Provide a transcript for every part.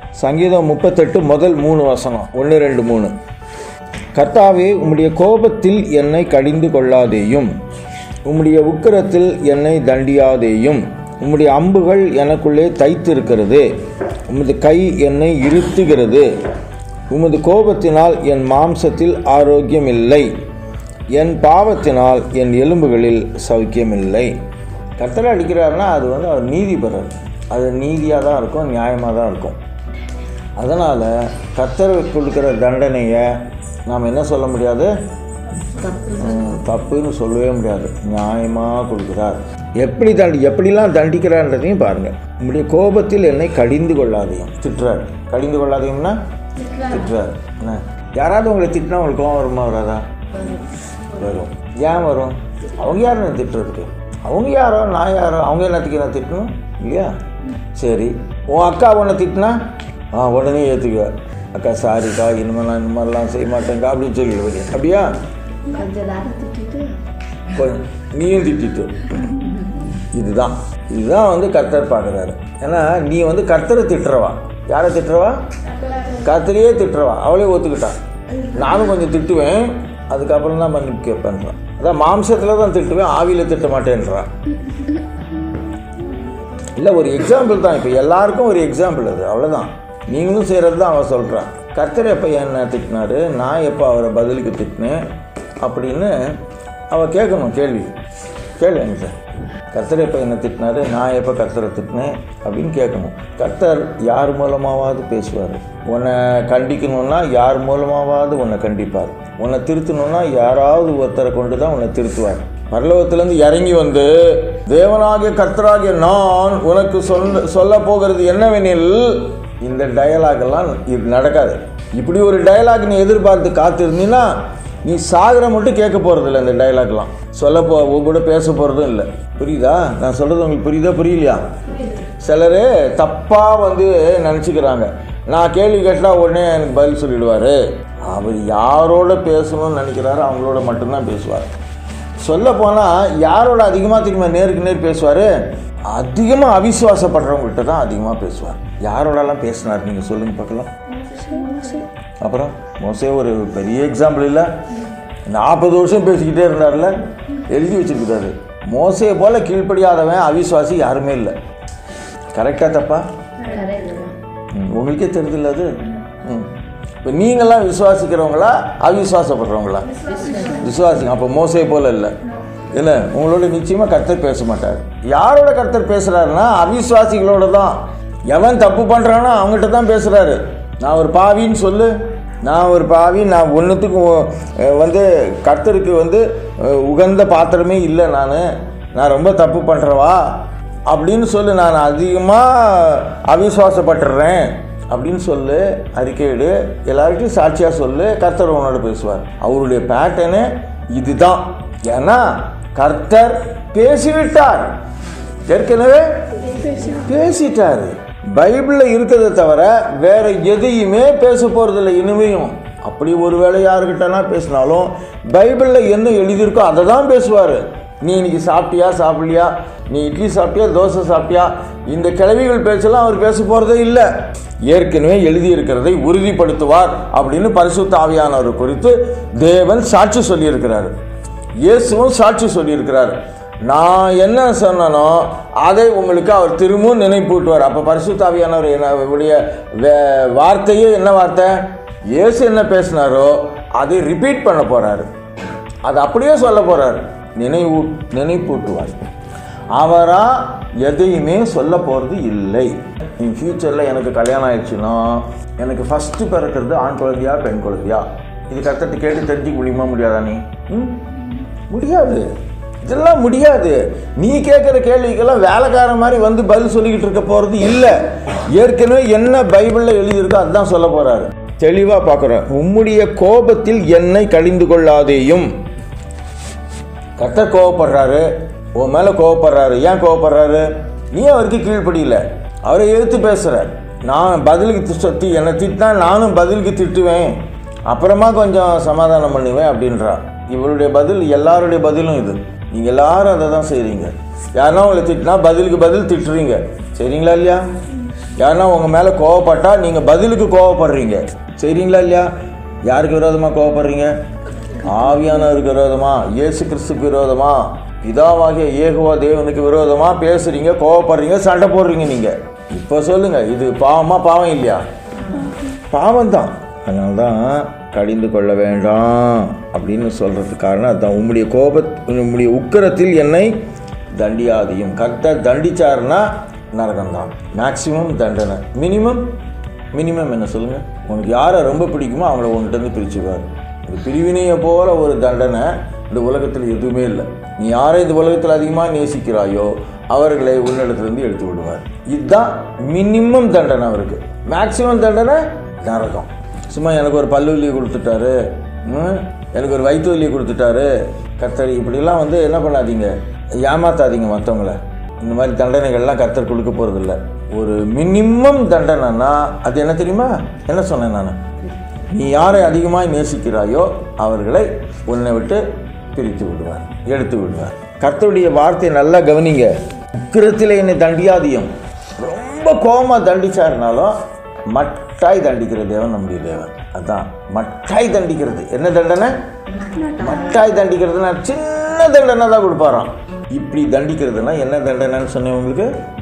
சங்கீதம் முப்பத்தெட்டு முதல் மூணு வசனம் ஒன்று ரெண்டு மூணு கர்த்தாவே உம்முடைய கோபத்தில் என்னை கடிந்து கொள்ளாதேயும் உம்முடைய உக்கிரத்தில் என்னை தண்டியாதேயும் உம்முடைய அம்புகள் எனக்குள்ளே தைத்திருக்கிறது உமது கை என்னை இருத்துகிறது உமது கோபத்தினால் என் மாம்சத்தில் ஆரோக்கியமில்லை என் பாவத்தினால் என் எலும்புகளில் சௌக்கியமில்லை கர்த்தரை அடிக்கிறாருன்னா அது வந்து அவர் நீதிபரர் அது நீதியாக தான் இருக்கும் நியாயமாக தான் இருக்கும் அதனால் கர்த்தர் கொடுக்குற தண்டனையை நாம் என்ன சொல்ல முடியாது ம், தப்புன்னு சொல்லவே முடியாது நியாயமாக கொடுக்குறார் எப்படி தண்டி எப்படிலாம் தண்டிக்கிறான்றதையும் பாருங்கள் உங்களுடைய கோபத்தில் என்னை கடிந்து கொள்ளாதையும் திட்டுறார் கடிந்து கொள்ளாதையும்னா திட்டுறார் என்ன யாராவது உங்களை திட்டினா உங்களுக்கு கோவம் வருமா வராதா வரும் ஏன் வரும் அவங்க யார் என்ன திட்டுறதுக்கு அவங்க யாரோ நான் யாரோ அவங்க என்னத்துக்கு என்ன திட்டணும் இல்லையா சரி உன் அக்கா உன்னை திட்டினா ஆ உடனே ஏற்றுக்குவ அக்கா சாரிக்கா இனிமேல் நான் இந்த மாதிரிலாம் செய்ய மாட்டேங்க்கா அப்படின்னு சொல்லிடுவது அப்படியா கொஞ்ச நேரம் திட்டிட்டு கொஞ்சம் நீயும் திட்டிட்டு இதுதான் இதுதான் வந்து கர்த்தர் பார்க்குறாரு ஏன்னா நீ வந்து கர்த்தரை திட்டுறவா யாரை திட்டுறவா கர்த்தரையே திட்டுறவா அவளே ஒத்துக்கிட்டான் நானும் கொஞ்சம் திட்டுவேன் அதுக்கப்புறம் தான் மன்னிப்பு கேட்பேன்றான் அதான் மாம்சத்தில் தான் திட்டுவேன் ஆவியில் திட்ட மாட்டேன்றான் இல்லை ஒரு எக்ஸாம்பிள் தான் இப்போ எல்லாருக்கும் ஒரு எக்ஸாம்பிள் அது அவ்வளோதான் நீங்களும் செய்கிறது தான் அவன் சொல்கிறான் கர்த்தர் எப்போ என்ன திட்டினாரு நான் எப்போ அவரை பதிலுக்கு திட்டினேன் அப்படின்னு அவள் கேட்கணும் கேள்வி கேளு என்கிட்ட கர்த்தர் எப்போ என்ன திட்டினாரு நான் எப்போ கர்த்தரை திட்டினேன் அப்படின்னு கேட்கணும் கர்த்தர் யார் மூலமாவது பேசுவார் உன்னை கண்டிக்கணும்னா யார் மூலமாவது உன்னை கண்டிப்பார் உன்னை திருத்தணும்னா யாராவது ஒருத்தரை கொண்டு தான் உன்னை திருத்துவார் பரலோகத்திலேருந்து இறங்கி வந்து தேவனாகிய கர்த்தராகிய நான் உனக்கு சொல்ல சொல்ல போகிறது என்னவெனில் இந்த டயலாக் எல்லாம் இது நடக்காது இப்படி ஒரு டயலாக் நீ எதிர்பார்த்து காத்திருந்தீன்னா நீ சாகிற மட்டும் கேட்க போகிறதில்ல இந்த டயலாக்லாம் சொல்ல போ உன் கூட பேச போகிறதும் இல்லை புரியுதா நான் சொல்கிறது உங்களுக்கு புரியுதா புரியலையா சிலர் தப்பாக வந்து நினச்சிக்கிறாங்க நான் கேள்வி கேட்டால் உடனே எனக்கு பதில் சொல்லிடுவார் அவர் யாரோட பேசணும்னு நினைக்கிறாரோ அவங்களோட மட்டும்தான் பேசுவார் சொல்ல போனால் யாரோட அதிகமாக திரும்ப நேருக்கு நேர் பேசுவார் அதிகமாக அவிசுவாசப்படுறவங்கள்ட்ட தான் அதிகமாக பேசுவார் யாரோடலாம் பேசினார் நீங்கள் சொல்லுங்கள் பார்க்கலாம் அப்புறம் மோசே ஒரு பெரிய எக்ஸாம்பிள் இல்லை நாற்பது வருஷம் பேசிக்கிட்டே இருந்தார்ல எழுதி வச்சிருக்கிறாரு மோசையை போல் கீழ்ப்படியாதவன் அவிசுவாசி யாருமே இல்லை கரெக்டாக தப்பா ம், உங்களுக்கே தெரியுதுல்ல அது ம் இப்போ நீங்களாம் விசுவாசிக்கிறவங்களா அவிசுவாசப்படுறவங்களா விசுவாசிங்க அப்போ மோசை போல இல்லை இல்லை உங்களோட நிச்சயமாக கர்த்தர் பேச மாட்டார் யாரோட கர்த்தர் பேசுகிறாருன்னா அவிசுவாசிகளோட தான் எவன் தப்பு பண்ணுறானோ அவங்ககிட்ட தான் பேசுகிறாரு நான் ஒரு பாவின்னு சொல்லு நான் ஒரு பாவி நான் ஒன்றுத்துக்கும் வந்து கர்த்தருக்கு வந்து அஹ், உகந்த பாத்திரமே இல்லை நான் நான் ரொம்ப தப்பு பண்ணுறவா அப்படின்னு சொல்லு நான் அதிகமாக அவிசுவாசப்பட்டுறேன் அப்படின்னு சொல்லு அறிக்கையிடு எல்லார்கிட்டையும் சாட்சியாக சொல்லு கர்த்தர் உன்னோட பேசுவார் அவருடைய பேட்டர்னு இதுதான் ஏன்னா கர்த்தர் பேசிவிட்டார் ஏற்கனவே பேசிட்டார் பைபிளில் இருக்கிறத தவிர வேற எதையுமே பேச போகிறதில்ல இனிமையும் அப்படி ஒருவேளை யாருக்கிட்டனா பேசினாலும் பைபிளில் என்ன எழுதியிருக்கோ அதை தான் பேசுவார் நீ இன்னைக்கு சாப்பிட்டியா சாப்பிடலையா நீ இட்லி சாப்பிட்டியா தோசை சாப்பிட்டியா இந்த கிழவிகள் பேச்செல்லாம் அவர் பேச போகிறதே இல்லை ஏற்கனவே எழுதியிருக்கிறதை உறுதிப்படுத்துவார் அப்படின்னு பரிசுத்த ஆவியானவர் குறித்து தேவன் சாட்சி சொல்லியிருக்கிறார் இயேசுவும் சாட்சி சொல்லியிருக்கிறார் நான் என்ன சொன்னனோ அதை உங்களுக்கு அவர் திரும்பவும் நினைப்பூட்டுவார் அப்போ பரிசுத்தாவியானவர் என்னுடைய வே- வார்த்தையே என்ன வார்த்தை இயேசு என்ன பேசினாரோ அதை ரிப்பீட் பண்ண போறாரு அது அப்படியே சொல்ல போறாரு நினைவு நினைப்பூட்டுவார் அவரா எதையுமே சொல்ல போகிறது இல்லை இன் ஃபியூச்சரில் எனக்கு கல்யாணம் ஆயிடுச்சுன்னா எனக்கு ஃபஸ்ட்டு பிறக்கிறது ஆண் குழந்தையா பெண் குழந்தையா இது கருத்தட்டு கேட்டு தெரிஞ்சுக்க முடியுமா முடியாதா நீ ம்? முடியாது இதெல்லாம் முடியாது நீ கேட்குற கேள்விக்கெல்லாம் வேலைக்கார மாதிரி வந்து பதில் சொல்லிக்கிட்டு இருக்க போகிறது இல்லை ஏற்கனவே என்ன பைபிளில் எழுதியிருக்கோ அதுதான் சொல்ல போகிறாரு தெளிவாக பார்க்குறேன் உம்முடைய கோபத்தில் என்னை கழிந்து கொள்ளாதேயும் கர்த்தர் கோவப்படுறாரு உன் மேலே கோவப்படுறாரு ஏன் கோவப்படுறாரு நீ அவருக்கு கீழ்ப்படியில அவரை எதிர்த்து பேசுகிறார் நான் பதிலுக்கு தி- சொத்தி என்னை திட்டினா நானும் பதிலுக்கு திட்டுவேன் அப்புறமா கொஞ்சம் சமாதானம் பண்ணுவேன் அப்படின்றா இவருடைய பதில் எல்லாருடைய பதிலும் இது நீங்கள் எல்லாரும் அதை தான் செய்கிறீங்க யாருன்னா உங்களை திட்டினா பதிலுக்கு பதில் திட்டுறீங்க சரிங்களா இல்லையா யாருன்னா உங்கள் மேலே கோவப்பட்டா நீங்கள் பதிலுக்கு கோவப்படுறீங்க சரிங்களா இல்லையா யாருக்கு விரோதமாக கோவப்படுறீங்க ஆவியானவருக்கு விரோதமா இயேசு கிறிஸ்துக்கு விரோதமா பிதாவாகிய ஏகுவா தேவனுக்கு விரோதமா பேசுறீங்க கோவப்படுறீங்க சண்டை போடுறீங்க நீங்க இப்போ சொல்லுங்க இது பாவமா பாவம் இல்லையா பாவம் தான் அதனால தான் கடிந்து கொள்ள வேண்டாம் அப்படின்னு சொல்றதுக்கு காரணம் அதுதான் உம்முடைய கோப உம்முடைய உக்கிரத்தில் என்னை தண்டியாதியும் கர்த்தர் தண்டிச்சாருன்னா நரகம்தான் மேக்சிமம் தண்டனை மினிமம் மினிமம் என்ன சொல்லுங்க உனக்கு யாரை ரொம்ப பிடிக்குமோ அவங்கள உன்கிட்ட பிரிச்சுவார் ஒரு பிரிவினையை போல ஒரு தண்டனை இந்த உலகத்தில் எதுவுமே இல்லை நீ யாரை இந்த உலகத்தில் அதிகமாக நேசிக்கிறாயோ அவர்களை உன்னிடத்திலிருந்து எடுத்து விடுவார் இதுதான் மினிமம் தண்டனை அவருக்கு மேக்சிமம் தண்டனை நரகம் சும்மா எனக்கு ஒரு பல்லு வலியை கொடுத்துட்டாரு ம், எனக்கு ஒரு வயிற்று வலியை கொடுத்துட்டாரு கர்த்தர் இப்படிலாம் வந்து என்ன பண்ணாதீங்க ஏமாத்தாதீங்க மற்றவங்கள இந்த மாதிரி தண்டனைகள்லாம் கர்த்தர் கொடுக்க போகிறதில்ல ஒரு மினிமம் தண்டனைனா அது என்ன தெரியுமா என்ன சொன்னேன் நான் நீ யாரை அதிகமாக நேசிக்கிறாயோ அவர்களை உன்னை விட்டு பிரித்து விடுவார் எடுத்து விடுவார் கர்த்தருடைய வார்த்தையை நல்லா கவனிங்க உக்கிரத்தில் என்னை தண்டியாதியம் ரொம்ப கோபமாக தண்டிச்சாருனாலும் மட்டாய் தண்டிக்கிற தேவன் நம்முடைய தேவன் அதான் மட்டாய் தண்டிக்கிறது என்ன தண்டனை மட்டாய் தண்டிக்கிறதுனா சின்ன தண்டனை தான் கொடுப்பாராம் இப்படி தண்டிக்கிறதுனா என்ன தண்டனைன்னு சொன்னேன் உங்களுக்கு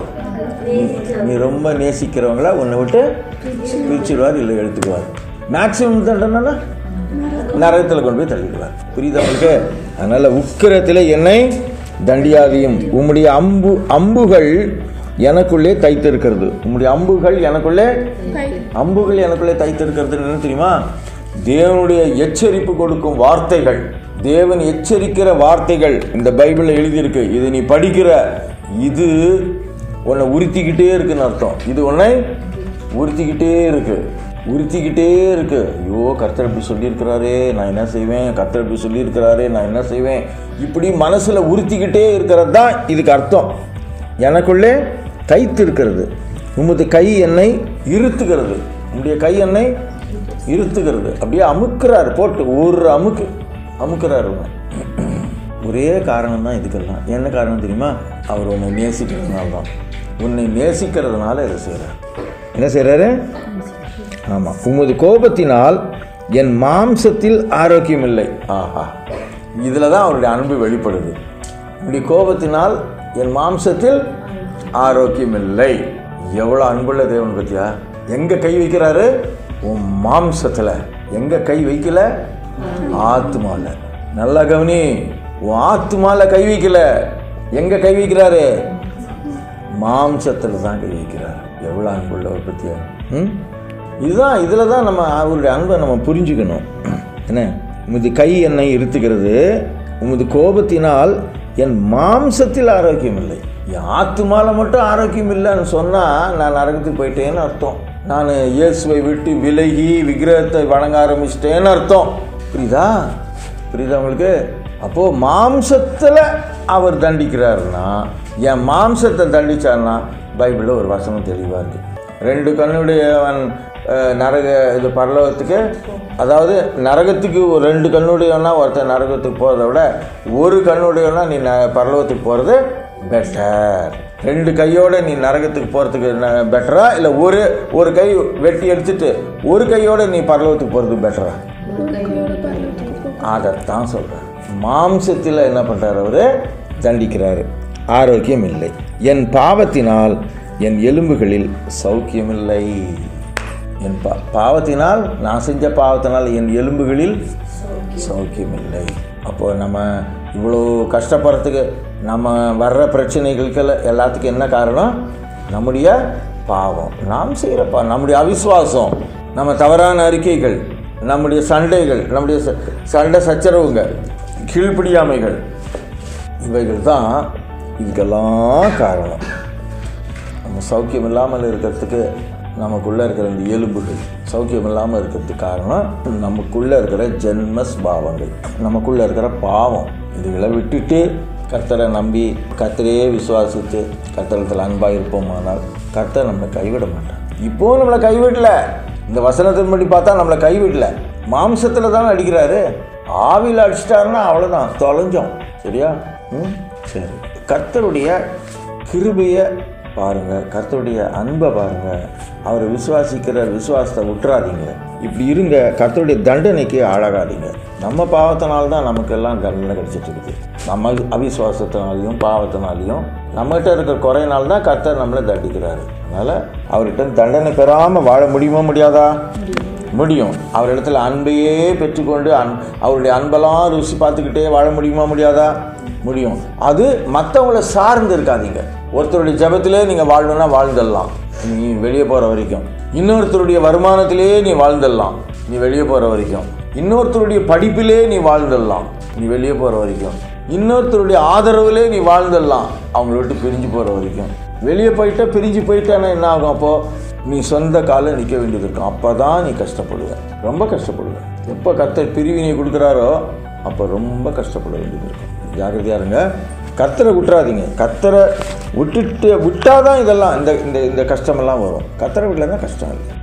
நீ ரொம்ப நேசிக்கிறவங்கள உன்னை விட்டு பிரிச்சிடுவார் இல்லை எடுத்துக்குவார் மேக்சிமம் தண்டனைனா நரகத்தில் கொண்டு போய் தள்ளிடுவார் புரியுதா உங்களுக்கு அதனால உக்கிரத்தில் என்னை தண்டியாதியும் உம்முடைய அம்பு அம்புகள் எனக்குள்ளே தைத்திருக்கிறது உம்முடைய அம்புகள் எனக்குள்ளே அம்புகள் எனக்குள்ளே தைத்திருக்கிறது என்ன தெரியுமா தேவனுடைய எச்சரிப்பு கொடுக்கும் வார்த்தைகள் தேவன் எச்சரிக்கிற வார்த்தைகள் இந்த பைபிளில் எழுதியிருக்கு இது நீ படிக்கிற இது உன்னை உறுத்திக்கிட்டே இருக்குன்னு அர்த்தம் இது உன்னை உறுத்திக்கிட்டே இருக்கு உறுத்திக்கிட்டே இருக்கு ஐயோ கர்த்தர் இப்படி சொல்லியிருக்கிறாரே நான் என்ன செய்வேன் கர்த்தர் இப்படி சொல்லியிருக்கிறாரே நான் என்ன செய்வேன் இப்படி மனசில் உறுத்திக்கிட்டே இருக்கிறது தான் இதுக்கு அர்த்தம் எனக்குள்ளே தைத்து இருக்கிறது உமது கை என்னை இருத்துகிறது உம்முடைய கை என்னை இருத்துகிறது அப்படியே அமுக்குறாரு போட்டு ஒரு அமுக்கு அமுக்குறாரு உன்னை. ஒரே காரணம் தான் இதுக்கெல்லாம் என்ன காரணம் தெரியுமா அவர் உன்னை நேசிக்கிறதுனால தான் உன்னை நேசிக்கிறதுனால இதை செய்கிறார் என்ன செய்கிறாரு ஆமாம் உமது கோபத்தினால் என் மாம்சத்தில் ஆரோக்கியம் இல்லை ஆஹா இதில் தான் அவருடைய அன்பு வெளிப்படுது உன்னுடைய கோபத்தினால் என் மாம்சத்தில் ஆரோக்கியம் இல்லை எவ்வளோ அன்புள்ள தேவன் பத்தியா எங்க கை வைக்கிறாரு உன் மாம்சத்தில் எங்க கை வைக்கல ஆத்மால நல்லா கவனி உன் ஆத்மால கை வைக்கல எங்க கை வைக்கிறாரு மாம்சத்தில் தான் கை வைக்கிறார் எவ்வளோ அன்புள்ளவர் பத்தியா ம் இதுதான் இதில் தான் நம்ம அவருடைய அன்பை நம்ம புரிஞ்சுக்கணும் என்ன உமது கை என்னை இருத்துகிறது உமது கோபத்தினால் என் மாம்சத்தில் ஆரோக்கியம் இல்லை என் ஆத்துமால மட்டும் ஆரோக்கியம் இல்லைன்னு சொன்னால் நான் நரகத்துக்கு போயிட்டேன்னு அர்த்தம் நான் இயேசுவை விட்டு விலகி விக்கிரகத்தை வணங்க ஆரம்பிச்சிட்டேன்னு அர்த்தம் புரியுதா புரியுதா உங்களுக்கு அப்போது மாம்சத்தில் அவர் தண்டிக்கிறாருன்னா என் மாம்சத்தை தண்டிச்சார்னா பைபிளில் ஒரு வசனம் தெளிவாக இருக்குது ரெண்டு கண்ணுடையவன் அஹ், நரக இது பரலோகத்துக்கு அதாவது நரகத்துக்கு ஒரு ரெண்டு கண்ணுடையவனா ஒருத்தன் நரகத்துக்கு போகிறத விட ஒரு கண்ணுடையவனா நீ ந பரலோகத்துக்கு போகிறது பெட்டர் ரெண்டு கையோட நீ நரகத்துக்கு போகிறதுக்கு பெட்டரா இல்லை ஒரு ஒரு கை வெட்டி எடுத்துட்டு ஒரு கையோட நீ பரலோகத்துக்கு போகிறது பெட்டரா அதைத்தான் சொல்கிறார் மாம்சத்தில் என்ன பண்ணுறாரு அவர் தண்டிக்கிறாரு ஆரோக்கியம் இல்லை என் பாவத்தினால் என் எலும்புகளில் சௌக்கியமில்லை என் பா பாவத்தினால் நான் செஞ்ச பாவத்தினால் என் எலும்புகளில் சௌக்கியமில்லை அப்போ நம்ம இவ்வளோ கஷ்டப்படுறதுக்கு நம்ம வர்ற பிரச்சனைகளுக்கு எல்லாத்துக்கும் என்ன காரணம் நம்முடைய பாவம் நாம் செய்கிற பா நம்முடைய அவிசுவாசம் நம்ம தவறான அறிக்கைகள் நம்முடைய சண்டைகள் நம்முடைய ச- சண்டை சச்சரவுங்க கீழ்ப்படியாமைகள் இவைகள் தான் இதுக்கெல்லாம் காரணம் நம்ம சௌக்கியம் இல்லாமல் இருக்கிறதுக்கு நமக்குள்ளே இருக்கிற இந்த எலும்புகள் சௌக்கியம் இல்லாமல் இருக்கிறதுக்கு காரணம் நமக்குள்ளே இருக்கிற ஜென்ம ஸ்பாவங்கள் நமக்குள்ளே இருக்கிற பாவம் இதுகளை விட்டுட்டு கர்த்தரை நம்பி கர்த்தரையே விசுவாசித்து கர்த்தரத்தில் அன்பாக இருப்போமானால் கர்த்தர் நம்மளை கைவிட மாட்டார் இப்போவும் நம்மளை கைவிடல இந்த வசனத்தின்படி பார்த்தா நம்மளை கைவிடல மாம்சத்தில் தானே அடிக்கிறாரு ஆவியில் அடிச்சிட்டாருன்னா அவ்வளோதான் தொலைஞ்சோம் சரியா ம் சரி கர்த்தருடைய கிருபையை பாருங்கள் கர்த்தருடைய அன்பை பாருங்கள் அவரை விசுவாசிக்கிற விசுவாசத்தை விட்டுறாதீங்க இப்படி இருங்க கர்த்தருடைய தண்டனைக்கு ஆளாகாதீங்க நம்ம பாவத்தினால தான் நமக்கெல்லாம் தண்டனை கிடைச்சிட்டு இருக்குது நம்ம அவிசுவாசத்தினாலையும் பாவத்தினாலையும் நம்மகிட்ட இருக்கிற குறையினால தான் கர்த்தர் நம்மளை தண்டிக்கிறாரு அதனால் அவர்கிட்ட தண்டனை பெறாமல் வாழ முடியுமா முடியாதா முடியும் அவர் இடத்துல அன்பையே பெற்றுக்கொண்டு அன் அவருடைய அன்பெல்லாம் ருசி பார்த்துக்கிட்டே வாழ முடியுமா முடியாதா முடியும் அது மற்றவங்கள சார்ந்து இருக்காதீங்க ஒருத்தருடைய ஜபத்திலே நீங்கள் வாழணும்னா வாழ்ந்துடலாம் நீ வெளியே போகிற வரைக்கும் இன்னொருத்தருடைய வருமானத்திலே நீ வாழ்ந்துடலாம் நீ வெளியே போகிற வரைக்கும் இன்னொருத்தருடைய படிப்பிலே நீ வாழ்ந்துடலாம் நீ வெளியே போகிற வரைக்கும் இன்னொருத்தருடைய ஆதரவுலே நீ வாழ்ந்துடலாம் அவங்கள விட்டு பிரிஞ்சு போகிற வரைக்கும் வெளியே போயிட்டா பிரிஞ்சு போயிட்டானா என்ன ஆகும் அப்போது நீ சொந்த காலில் நிற்க வேண்டியது இருக்கும் அப்போ தான் நீ கஷ்டப்படுவ ரொம்ப கஷ்டப்படுவ எப்போ கர்த்தர் பிரிவினை கொடுக்குறாரோ அப்போ ரொம்ப கஷ்டப்பட வேண்டியது இருக்கும் ஜாக்கிரதையா இருங்க கர்த்தரை விட்டுறாதீங்க கர்த்தரை விட்டுட்டு விட்டாதான் இதெல்லாம் இந்த இந்த இந்த கஷ்டமெல்லாம் வரும் கர்த்தரை விடலன்னா கஷ்டம் இல்லை